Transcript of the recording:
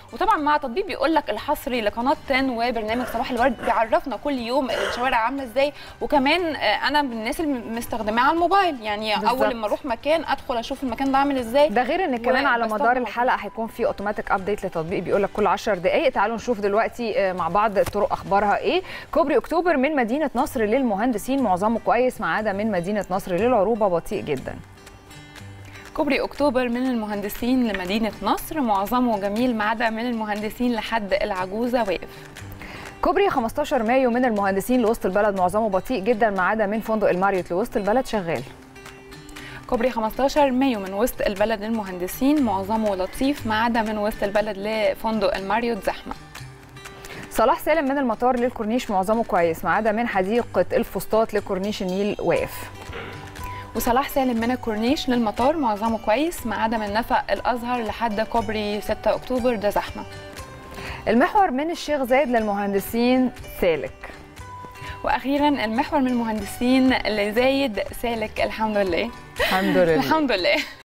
وطبعا مع تطبيق بيقول لك الحصري لقناه 10 وبرنامج صباح الورد بيعرفنا كل يوم الشوارع عامله ازاي وكمان آه، انا من الناس اللي مستخدماه على الموبايل يعني بالظبط. اول لما اروح مكان ادخل اشوف المكان ده عامل ازاي ده غير ان كمان على وبستخدم مدار موضوع. الحلقه هيكون في اوتوماتيك ابديت لتطبيق بيقول لك كل 10 دقائق تعالوا نشوف دلوقتي آه، مع بعض طرق اخبارها ايه كوبري اكتوبر من مدينه نصر للمهندسين معظمه كويس ما عدا من مدينه نصر للعروبه بطيء جدا كوبري اكتوبر من المهندسين لمدينه نصر معظمه جميل ما عدا من المهندسين لحد العجوزه واقف كوبري 15 مايو من المهندسين لوسط البلد معظمه بطيء جدا ما عدا من فندق الماريوت لوسط البلد شغال كوبري 15 مايو من وسط البلد للمهندسين معظمه لطيف ما عدا من وسط البلد لفندق الماريوت زحمه صلاح سالم من المطار للكورنيش معظمه كويس ما عدا من حديقه الفسطاط لكورنيش النيل واقف وصلاح سالم من الكورنيش للمطار معظمه كويس ما عدا من نفق الازهر لحد كوبري 6 اكتوبر ده زحمه المحور من الشيخ زايد للمهندسين سالك واخيرا المحور من المهندسين اللي زايد سالك الحمد لله الحمد لله الحمد لله